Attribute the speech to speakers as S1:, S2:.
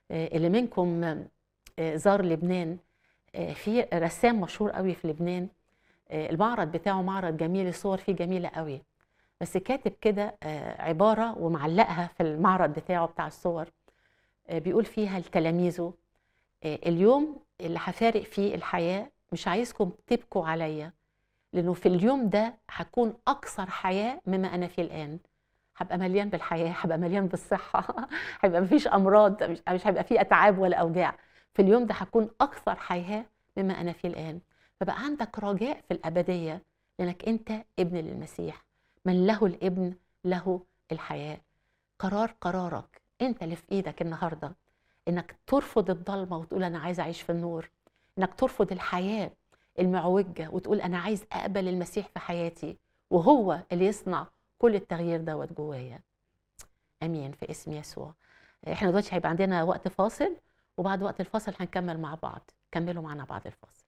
S1: آه، اللي منكم آه، زار لبنان آه، في رسام مشهور قوي في لبنان آه، المعرض بتاعه معرض جميل الصور فيه جميلة قوي بس كاتب كده آه، عبارة ومعلقها في المعرض بتاعه بتاع الصور آه، بيقول فيها لتلاميذه آه، اليوم اللي هفارق فيه الحياة مش عايزكم تبكوا عليا لأنه في اليوم ده هكون أكثر حياة مما أنا فيه الآن هبقى مليان بالحياة هبقى مليان بالصحة هيبقى مفيش أمراض مش مش هيبقى فيه أتعاب ولا أوجاع في اليوم ده هكون أكثر حياة مما أنا فيه الآن فبقى عندك رجاء في الأبدية لأنك أنت ابن للمسيح من له الابن له الحياة قرار قرارك أنت اللي في إيدك النهاردة إنك ترفض الضلمة وتقول أنا عايز أعيش في النور إنك ترفض الحياة المعوجة وتقول أنا عايز أقبل المسيح في حياتي وهو اللي يصنع كل التغيير دوت جوايا امين في اسم يسوع احنا دلوقتي هيبقى عندنا وقت فاصل وبعد وقت الفاصل هنكمل مع بعض كملوا معنا بعد الفاصل